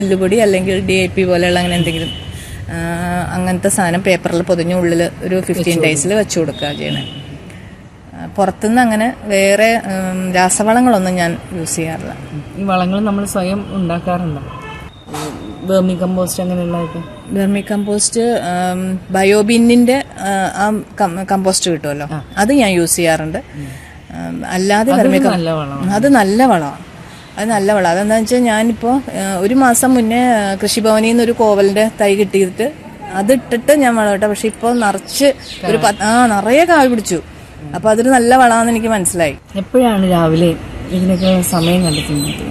എല്ലുപൊടി അല്ലെങ്കിൽ D I P പോലെയുള്ള അങ്ങനെ എന്തെങ്കിലും ആ, അങ്ങനത്തെ സാധനം പേപ്പറിൽ പൊതിഞ്ഞ ഉള്ളിൽ ഒരു ഫിഫ്റ്റീൻ ഡേയ്സിൽ വെച്ചു കൊടുക്കുക ചെയ്യണേ ആ, പുറത്തുനിന്ന് അങ്ങനെ വേറെ ഉം, രാസവളങ്ങളൊന്നും ഞാൻ യൂസ് ചെയ്യാറില്ല ഈ വളങ്ങൾ നമ്മൾ സ്വയം ഉണ്ടാക്കാറുണ്ടോ വേർമി കമ്പോസ്റ്റ് അങ്ങനെയുള്ളതൊക്കെ വെർമി കമ്പോസ്റ്റ് ഉം, ബയോബിന്നിന്റെ ആ, ആ കം- കമ്പോസ്റ്റ് കിട്ടുമല്ലോ അത് ഞാൻ യൂസ് ചെയ്യാറുണ്ട് ഉം, അല്ലാതെ വെർമി കം- നല്ല വളമാണ് അത് നല്ല വളമാണ് അത് നല്ല വളം അതെന്താ വെച്ചാൽ ഞാനിപ്പോൾ ഒരു മാസം മുന്നേ ആ, കൃഷിഭവനിൽ നിന്ന് ഒരു കോവലിന്റെ തൈ കിട്ടിയിട്ട് അതിട്ടിട്ട് ഞാൻ വളമിട്ട പക്ഷെ ഇപ്പോൾ നിറച്ച് ഒരു പത്ത് ആ നിറയെ കായ് പിടിച്ചു അപ്പൊ അതൊരു നല്ല വളമാണെന്ന് എനിക്ക് മനസ്സിലായി എപ്പോഴാണ് രാവിലെ ഇതിനൊക്കെ സമയം കണ്ടെത്തുന്നത്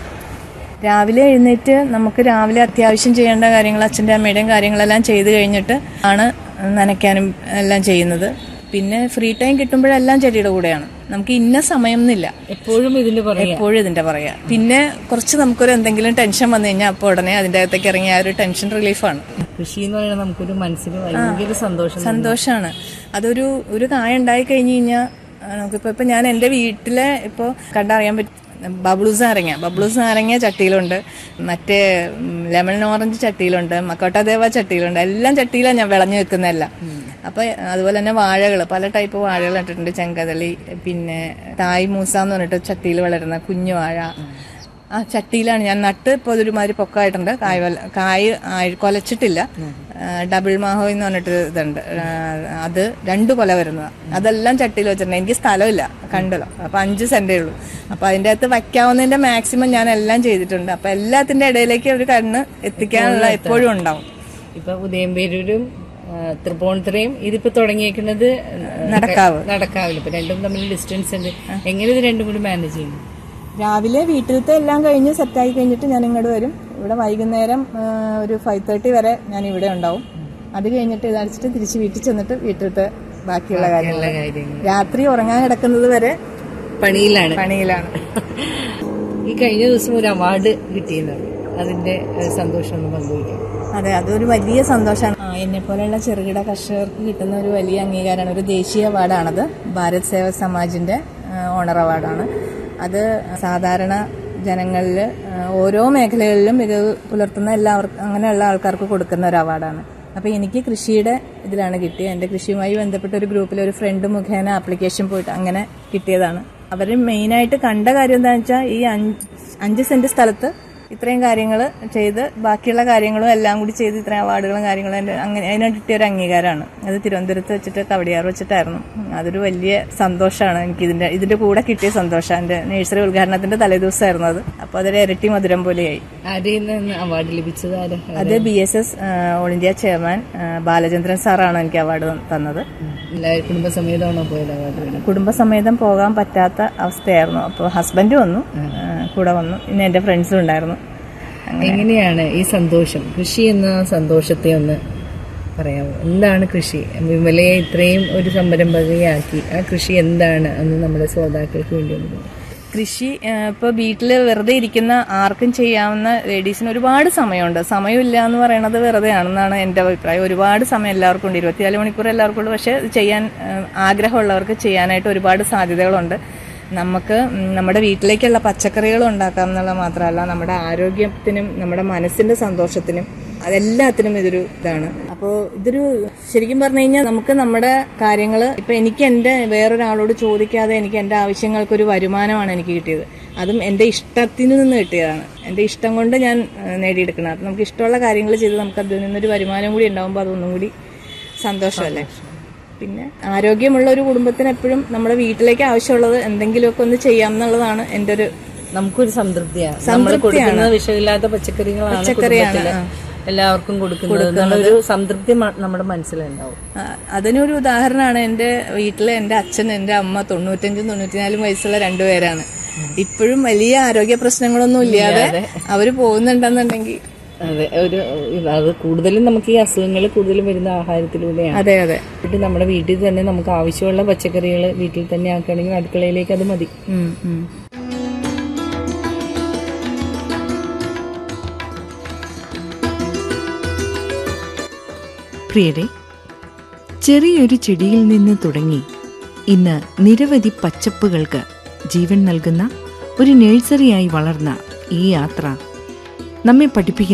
രാവിലെ എഴുന്നേറ്റ് നമുക്ക് രാവിലെ അത്യാവശ്യം ചെയ്യേണ്ട കാര്യങ്ങൾ അച്ഛൻ്റെ അമ്മയുടെയും കാര്യങ്ങളെല്ലാം ചെയ്ത് കഴിഞ്ഞിട്ട് ആണ് നനയ്ക്കാനും എല്ലാം ചെയ്യുന്നത് പിന്നെ ഫ്രീ ടൈം കിട്ടുമ്പോഴെല്ലാം ചെടിയുടെ കൂടെയാണ് നമുക്ക് ഇന്ന സമയം എന്നില്ല എപ്പോഴും ഇതിന്റെ പറയാ എപ്പോഴും ഇതിന്റെ പറയാ പിന്നെ കുറച്ച് നമുക്കൊരു എന്തെങ്കിലും ടെൻഷൻ വന്നു കഴിഞ്ഞാൽ അപ്പോൾ ഉടനെ അതിന്റെ അകത്തേക്ക് ഇറങ്ങി ആ ഒരു ടെൻഷൻ റിലീഫാണ് കൃഷി എന്ന് പറയുന്നത് നമുക്കൊരു മനസ്സിന് ഭയങ്കര സന്തോഷം സന്തോഷമാണ് അതൊരു ഒരു കായ ഉണ്ടായി കഴിഞ്ഞ് കഴിഞ്ഞാൽ നമുക്കിപ്പോൾ ഇപ്പം ഞാൻ എൻ്റെ വീട്ടിലെ ഇപ്പോൾ കണ്ടറിയാൻ പറ്റും ബബ്ലൂസ് നാരങ്ങ ബബ്ലൂസ് നാരങ്ങ ചട്ടിയിലുണ്ട് മറ്റേ ലെമൺ ഓറഞ്ച് ചട്ടിയിലുണ്ട് മക്കോട്ട ദേവ ചട്ടിയിലുണ്ട് എല്ലാം ചട്ടിയിലാണ് ഞാൻ വിളഞ്ഞു വെക്കുന്നതല്ല അപ്പൊ അതുപോലെ തന്നെ വാഴകൾ പല ടൈപ്പ് വാഴകൾ ഇട്ടിട്ടുണ്ട് ചെങ്കതളി പിന്നെ തായ് മൂസ എന്ന് പറഞ്ഞിട്ട് ചട്ടിയിൽ വളരുന്ന കുഞ്ഞു വാഴ ആ ചട്ടിയിലാണ് ഞാൻ നട്ട് ഇപ്പോൾ അതൊരുമാതിരി പൊക്കമായിട്ടുണ്ട് കായ് വല- കായ് ആയി- കൊലച്ചിട്ടില്ല ആ, ഡബിൾ മാഹോ എന്ന് പറഞ്ഞിട്ട് ഇതുണ്ട് ആ, അത് രണ്ട് കൊല വരുന്നത് അതെല്ലാം ചട്ടിയിൽ വെച്ചിട്ടുണ്ട് എനിക്ക് സ്ഥലമില്ല കണ്ടല്ലോ അപ്പൊ അഞ്ച് സെന്റേ ഉള്ളൂ അപ്പൊ അതിന്റെ അകത്ത് വയ്ക്കാവുന്നതിന്റെ മാക്സിമം ഞാൻ എല്ലാം ചെയ്തിട്ടുണ്ട് അപ്പൊ എല്ലാത്തിന്റെ ഇടയിലേക്ക് ഒരു കണ്ണ് എത്തിക്കാനുള്ള എപ്പോഴും ഉണ്ടാവും ഇപ്പൊ ഉദയംപേരൂരും ആ, തൃപ്പൂണിത്തുറയും ഇതിപ്പോ തുടങ്ങിയേക്കുന്നത് നടക്കാവ്. നടക്കാവില്ല ഇപ്പൊ രണ്ടും തമ്മിൽ ഡിസ്റ്റൻസ് ഉണ്ട് എങ്ങനെ ഇത് രണ്ടും കൂടി മാനേജ് ചെയ്യുന്നു രാവിലെ വീട്ടിലത്തെ എല്ലാം കഴിഞ്ഞ് സെറ്റായി കഴിഞ്ഞിട്ട് ഞാൻ ഇങ്ങോട്ട് വരും ഇവിടെ വൈകുന്നേരം ആ, ഒരു ഫൈവ് തേർട്ടി വരെ ഞാൻ ഇവിടെ ഉണ്ടാവും അത് കഴിഞ്ഞിട്ട് ഇതടിച്ചിട്ട് തിരിച്ച് വീട്ടിൽ ചെന്നിട്ട് വീട്ടിലത്തെ ബാക്കിയുള്ള കാര്യങ്ങൾ എല്ലാ കാര്യങ്ങളും രാത്രി ഉറങ്ങാൻ കിടക്കുന്നത് വരെ പണിയിലാണ് പണിയിലാണ് ഈ കഴിഞ്ഞ ദിവസം ഒരു അവാർഡ് കിട്ടിയെന്നാണ് അതിന്റെ ഏഹ്, സന്തോഷം ഒന്ന് പങ്കുവയ്ക്കാം അതെ അതൊരു വലിയ സന്തോഷമാണ് എന്നെ പോലെയുള്ള ചെറുകിട കർഷകർക്ക് കിട്ടുന്ന ഒരു വലിയ അംഗീകാരമാണ് ഒരു ദേശീയ അവാർഡാണത് ഭാരത് സേവ സമാജിന്റെ ഓണർ അവാർഡാണ് അത് സാധാരണ ജനങ്ങളിൽ ഓരോ മേഖലകളിലും മികവ് പുലർത്തുന്ന എല്ലാവർക്കും അങ്ങനെയുള്ള ആൾക്കാർക്ക് കൊടുക്കുന്ന ഒരു അവാർഡാണ് അപ്പോൾ എനിക്ക് കൃഷിയുടെ ഇതിലാണ് കിട്ടിയത് എൻ്റെ കൃഷിയുമായി ബന്ധപ്പെട്ട ഒരു ഗ്രൂപ്പിൽ ഒരു ഫ്രണ്ട് മുഖേന ആപ്ലിക്കേഷൻ പോയിട്ട് അങ്ങനെ കിട്ടിയതാണ് അവർ മെയിനായിട്ട് കണ്ട കാര്യം എന്താണെന്ന് വെച്ചാൽ ഈ അഞ്ച് അഞ്ച് സെന്റ് സ്ഥലത്ത് ഇത്രയും കാര്യങ്ങൾ ചെയ്ത് ബാക്കിയുള്ള കാര്യങ്ങളും എല്ലാം കൂടി ചെയ്ത് ഇത്രയും അവാർഡുകളും കാര്യങ്ങളും എൻ്റെ അങ്ങനെ അതിന് കിട്ടിയ ഒരു അംഗീകാരമാണ് അത് തിരുവനന്തപുരത്ത് വെച്ചിട്ട് കവടിയാർ വെച്ചിട്ടായിരുന്നു അതൊരു വലിയ സന്തോഷമാണ് എനിക്ക് ഇതിന്റെ ഇതിന്റെ കൂടെ കിട്ടിയ സന്തോഷം എൻ്റെ നഴ്സറി ഉദ്ഘാടനത്തിന്റെ തലേദിവസമായിരുന്നു അത് അപ്പോൾ അതൊരു ഇരട്ടി മധുരം പോലെയായി ആരെയും അവാർഡ് ലഭിച്ചത് ആരാ അത് B S S all India chairman ആ, ബാലചന്ദ്രൻ സാറാണ് എനിക്ക് അവാർഡ് തന്നത് എല്ലാവരും കുടുംബസമേതമാണോ പോയത് അവാർഡ് കുടുംബസമേതം പോകാൻ പറ്റാത്ത അവസ്ഥയായിരുന്നു അപ്പോൾ ഹസ്ബൻഡ് വന്നു ആ, കൂടെ വന്നു പിന്നെ എൻ്റെ ഫ്രണ്ട്സും ഉണ്ടായിരുന്നു എങ്ങനെയാണ് ഈ സന്തോഷം കൃഷി എന്ന സന്തോഷത്തെ ഒന്ന് പറയാമോ എന്താണ് കൃഷി വിമലയെ ഇത്രയും ഒരു സംരംഭകയാക്കി ആ കൃഷി എന്താണ് എന്ന് നമ്മുടെ ശ്രോതാക്കൾക്ക് വേണ്ടി ഒന്ന് പറയൂ. കൃഷി ഇപ്പോൾ വീട്ടിൽ വെറുതെ ഇരിക്കുന്ന ആർക്കും ചെയ്യാവുന്ന ലേഡീസിന് ഒരുപാട് സമയമുണ്ട് സമയമില്ല എന്ന് പറയുന്നത് വെറുതെ ആണെന്നാണ് എൻ്റെ അഭിപ്രായം ഒരുപാട് സമയം എല്ലാവർക്കും ഉണ്ട് ഇരുപത്തിനാല് മണിക്കൂർ എല്ലാവർക്കും ഉണ്ട് പക്ഷേ ഇത് ചെയ്യാൻ ആ, ആഗ്രഹമുള്ളവർക്ക് ചെയ്യാനായിട്ട് ഒരുപാട് സാധ്യതകളുണ്ട് നമുക്ക് ഉം, നമ്മുടെ വീട്ടിലേക്കുള്ള പച്ചക്കറികൾ ഉണ്ടാക്കാം എന്നുള്ളത് മാത്രമല്ല നമ്മുടെ ആരോഗ്യത്തിനും നമ്മുടെ മനസ്സിന്റെ സന്തോഷത്തിനും അതെല്ലാത്തിനും ഇതൊരു ഇതാണ് അപ്പോൾ ഇതൊരു ശരിക്കും പറഞ്ഞു കഴിഞ്ഞാൽ നമുക്ക് നമ്മുടെ കാര്യങ്ങൾ ഇപ്പൊ എനിക്ക് എൻ്റെ വേറൊരാളോട് ചോദിക്കാതെ എനിക്ക് എൻ്റെ ആവശ്യങ്ങൾക്കൊരു വരുമാനമാണ് എനിക്ക് കിട്ടിയത് അതും എൻ്റെ ഇഷ്ടത്തിന് നിന്ന് കിട്ടിയതാണ് എൻ്റെ ഇഷ്ടം കൊണ്ട് ഞാൻ ആ, നേടിയെടുക്കണം അപ്പം നമുക്ക് ഇഷ്ടമുള്ള കാര്യങ്ങൾ ചെയ്ത് നമുക്ക് അതിൽ നിന്നൊരു വരുമാനം കൂടി ഉണ്ടാകുമ്പോൾ അതൊന്നും കൂടി സന്തോഷമല്ലേ പിന്നെ ആരോഗ്യമുള്ള ഒരു കുടുംബത്തിന് എപ്പോഴും നമ്മുടെ വീട്ടിലേക്ക് ആവശ്യമുള്ളത് എന്തെങ്കിലുമൊക്കെ ഒന്ന് ചെയ്യാം എന്നുള്ളതാണ് എൻ്റെ ഒരു നമുക്കൊരു സംതൃപ്തിയാണ് നമ്മൾ കൊടുക്കുന്നത് വിഷമില്ലാത്ത പച്ചക്കറികളാണ് പച്ചക്കറിയാണ്, കുടുംബത്തില് എല്ലാവർക്കും കൊടുക്കുന്നത് എന്നുള്ളൊരു സംതൃപ്തി മ- നമ്മുടെ മനസ്സിലുണ്ടാവും ആ, അതിനൊരു ഉദാഹരണമാണ് എൻ്റെ വീട്ടിലെ എൻ്റെ അച്ഛൻ എൻ്റെ അമ്മ തൊണ്ണൂറ്റഞ്ചും തൊണ്ണൂറ്റിനാലും വയസ്സുള്ള രണ്ടുപേരാണ് ഇപ്പോഴും വലിയ ആരോഗ്യ പ്രശ്നങ്ങളൊന്നും ഇല്ലാതെ അവര് പോകുന്നുണ്ടെന്നുണ്ടെങ്കിൽ അതെ ഒരു അത് കൂടുതലും നമുക്ക് ഈ അസുഖങ്ങൾ കൂടുതലും വരുന്ന ആഹാരത്തിലൂടെയാണ് അതെ അതെ എന്നിട്ട് നമ്മുടെ വീട്ടിൽ തന്നെ നമുക്ക് ആവശ്യമുള്ള പച്ചക്കറികൾ വീട്ടിൽ തന്നെ ആക്കുകയാണെങ്കിൽ അടുക്കളയിലേക്ക് അത് മതി ഉം, ഉം. പ്രിയരെ ചെറിയൊരു ചെടിയിൽ നിന്ന് തുടങ്ങി ഇന്ന് നിരവധി പച്ചപ്പുകൾക്ക് ജീവൻ നൽകുന്ന ഒരു നഴ്സറിയായി വളർന്ന ഈ യാത്ര നമ്മെ പഠിപ്പിക്കുന്ന